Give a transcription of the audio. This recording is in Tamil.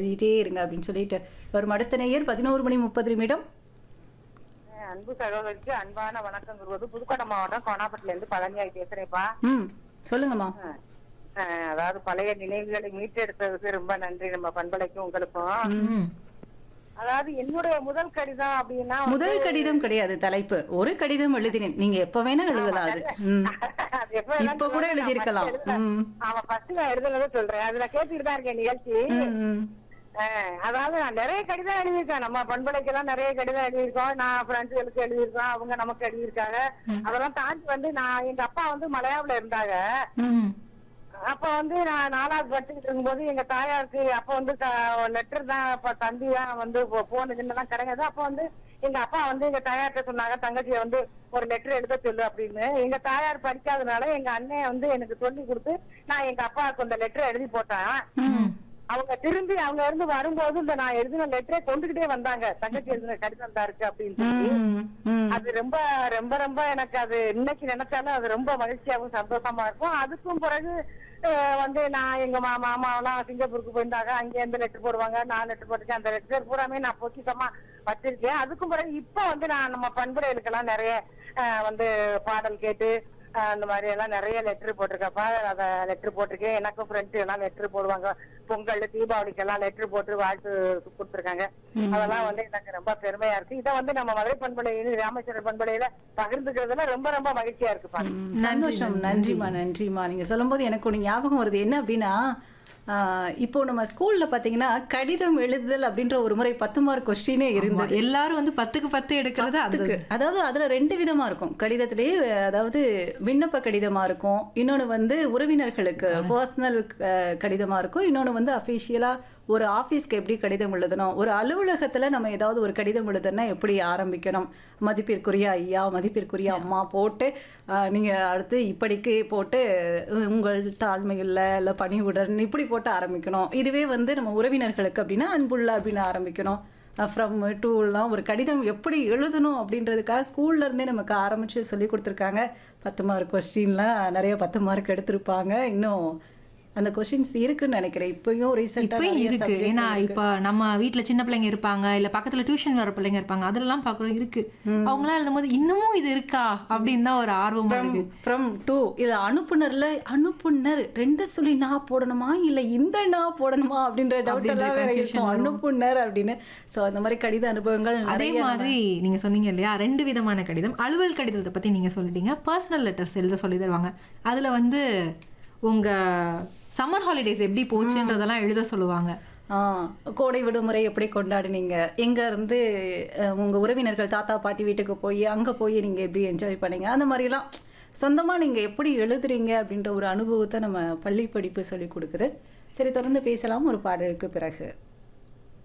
எழுதிட்டே இருங்க அப்படின்னு சொல்லிட்டு வரும் அடுத்த நேயர் பதினோரு மணி முப்பது நிமிடம் அஹ் அன்பு சகோதரிக்கு அன்பான வணக்கம் கூறுவது புதுக்கோட்டை மாவட்டம் கோனாப்பட்டில இருந்து பழனியாய் பேசுறேன்ப்பா ம் சொல்லுங்கம்மா அஹ் அஹ் அதாவது பழைய நினைவுகளை மீட்டெடுத்ததுக்கு ரொம்ப நன்றி நம்ம பண்பலைக்கும் உங்களுக்கும் ம். அதாவது என்னுடைய முதல் கடிதம் அப்படின்னா வந்து- முதல் கடிதம் கிடையாது தலைப்பு ஒரு கடிதம் எழுதினேன் நீங்க எப்ப வேணா எழுதலாம் அது ம் அது எப்ப வேணாலும் இப்ப கூட சொல்லுவாங்க, நான் எழுதியிருக்கலாம். first எழுதுனேன். ம். ஆமா ஃபர்ஸ்ட் நான் எழுதுனதை சொல்றேன் அதுல கேட்டுட்டு தான் இருக்கேன் நிகழ்ச்சி ம், ம். அஹ் அதாவது நான் நிறைய கடிதம் எழுதியிருக்கேன் நம்ம பண்பலைக்கு எல்லாம் நிறைய கடிதம் எழுதியிருக்கோம் நான் ஃப்ரெண்ட்ஸுகளுக்கு எழுதியிருக்கோம் அவங்க நமக்கு எழுதியிருக்காங்க அதெல்லாம் தாண்டி வந்து நான் எங்க அப்பா வந்து மலையாளத்துல இருந்தாங்க ம். அப்ப வந்து நான் நாலாவது படிச்சுக்கிட்டு இருக்கும்போது எங்க தாயாருக்கு அப்ப வந்து லெட்டர் தான் அப்ப தம்பி தான் வந்து போனுக்குன்னு தான் கிடையாது அப்ப வந்து எங்க அப்பா வந்து எங்க தாயார்கிட்ட சொன்னாங்க தங்கச்சியை வந்து ஒரு லெட்டர் எழுத சொல்லு அப்படின்னு எங்க தாயார் படிக்காதனால எங்க அண்ணன் வந்து எனக்கு சொல்லி கொடுத்து நான் எங்க அப்பாவுக்கு அந்த லெட்டர் எழுதி போட்டேன் ம். அவங்க திரும்பி அவங்க இருந்து வரும்போது இந்த நான் எழுதின லெட்டரை கொண்டுகிட்டே வந்தாங்க தங்கச்சி எழுதின கடிதம் தான் இருக்கு அப்படின்னு சொல்லி ம், ம். அது ரொம்ப ரொம்ப ரொம்ப எனக்கு அது இன்னைக்கு நினைச்சாலும் அது ரொம்ப மகிழ்ச்சியாகவும் சந்தோஷமா இருக்கும் அதுக்கும் பிறகு அஹ், வந்து நான் எங்க மா மாமாவெல்லாம் சிங்கப்பூருக்கு போயிருந்தாங்க அங்க இருந்து லெட்டர் போடுவாங்க நான் லெட்டர் போட்டிருக்கேன் அந்த லெட்டர் பூராமே நான் பொக்கிஷமா வச்சிருக்கேன் அதுக்கும் பிறகு இப்ப வந்து நான் நம்ம பண்புரைகளுக்கெல்லாம் நிறைய அஹ், வந்து பாடல் கேட்டு அஹ், அந்த மாதிரி எல்லாம் நிறைய லெட்டர் போட்டிருக்கப்பா அத லெட்டர் போட்டிருக்கேன் எனக்கும் ஃப்ரெண்ட்ஸ் எல்லாம் லெட்டர் போடுவாங்க பொங்கல் தீபாவளிக்கு எல்லாம் லெட்டர் போட்டு வாழ்த்து கொடுத்துருக்காங்க அதெல்லாம் வந்து எனக்கு ரொம்ப பெருமையா இருக்கு இதை வந்து நம்ம மதுரை பண்பலையில ராமேஸ்வரர் பண்பலையில பகிர்ந்துக்கிறதுல ரொம்ப ரொம்ப மகிழ்ச்சியா இருக்குப்பா ம், சந்தோஷம் நன்றிம்மா நன்றிம்மா நீங்க சொல்லும்போது எனக்கு ஒன்று ஞாபகம் வருது என்ன அப்படின்னா ஆஹ், இப்போ நம்ம ஸ்கூல்ல பாத்தீங்கன்னா கடிதம் எழுதுதல் அப்படின்ற ஒரு முறை பத்து மார்க் கொஸ்டினே ஆமா, இருந்தது எல்லாரும் வந்து பத்துக்கு பத்து எடுக்கிறது அது அதுக்கு அதாவது அதுல ரெண்டு விதமா இருக்கும் கடிதத்திலேயே அதாவது விண்ணப்ப கடிதமா இருக்கும் இன்னொன்னு வந்து உறவினர்களுக்கு பர்சனல் கடிதமா இருக்கும் இன்னொன்னு வந்து அஃபிஷியலா ஒரு ஆபீஸ்க்கு எப்படி கடிதம் எழுதணும் ஒரு அலுவலகத்துல நம்ம ஏதாவது ஒரு கடிதம் எழுதணும்னா எப்படி ஆரம்பிக்கணும் மதிப்பிற்குரிய ஐயா மதிப்பிற்குரிய அம்மா போட்டு ஆஹ், நீங்க அடுத்து இப்படிக்கு போட்டு அஹ், உங்கள் தாழ்மையுள்ள இல்லை பணிவுடன் இப்படி போட்டு ஆரம்பிக்கணும் இதுவே வந்து நம்ம உறவினர்களுக்கு அப்படின்னா அன்புள்ள அப்படின்னு ஆரம்பிக்கணும் ஃப்ரம் டூலாம் ஒரு கடிதம் எப்படி எழுதணும் அப்படின்றதுக்காக ஸ்கூல்ல இருந்தே நமக்கு ஆரம்பிச்சு சொல்லி கொடுத்துருக்காங்க பத்து மார்க் கொஸ்டின்லாம் நிறைய பத்து மார்க் எடுத்திருப்பாங்க இன்னும் அந்த கொஸ்டின்ஸ் இருக்குன்னு நினைக்கிறேன் இப்பயும் இப்பயும் இருக்கு ஏன்னா ரீசெண்டாக இப்ப நம்ம வீட்ல சின்ன பிள்ளைங்க இருப்பாங்க இல்ல பக்கத்துல டியூஷன் வர பிள்ளைங்க இருப்பாங்க அதெல்லாம் பாக்குறோம் இருக்கு அவங்களாம் எழுதும்போது இன்னமும் இது இருக்கா அப்படின்னு தான் ஒரு ஆர்வமா இருக்கு ஃப்ரம் டூ இது அனுப்புனர்ல அனுப்புனர் ரெண்டு சொல்லி நான் போடணுமா இல்ல இந்த நான் போடணுமா அப்படின்ற டவுட் அப்படின்ற எல்லாம் வேற confusion இருக்கும் வரும். அனுப்புனர் அப்படின்னு சோ அந்த மாதிரி கடித அனுபவங்கள் அதே நிறைய மாதிரி நீங்க சொன்னீங்க இல்லையா ரெண்டு விதமான கடிதம் அலுவல் கடிதத்தை பத்தி நீங்க சொல்லிட்டீங்க பர்சனல் லெட்டர்ஸ் எழுத சொல்லி தருவாங்க அதுல வந்து உங்க சம்மர் ஹாலிடேஸ் எப்படி போச்சுன்றதெல்லாம் எழுத சொல்லுவாங்க ஆ, கோடை விடுமுறை எப்படி கொண்டாடுனீங்க எங்க இருந்து அஹ், உங்க உறவினர்கள் தாத்தா பாட்டி வீட்டுக்கு போய் அங்க போய் நீங்க எப்படி என்ஜாய் பண்ணீங்க அந்த மாதிரிலாம் சொந்தமா நீங்க எப்படி எழுதுறீங்க அப்படின்ற ஒரு அனுபவத்தை நம்ம பள்ளி படிப்பு சொல்லி கொடுக்குது சரி தொடர்ந்து பேசலாம் ஒரு பாடலுக்கு பிறகு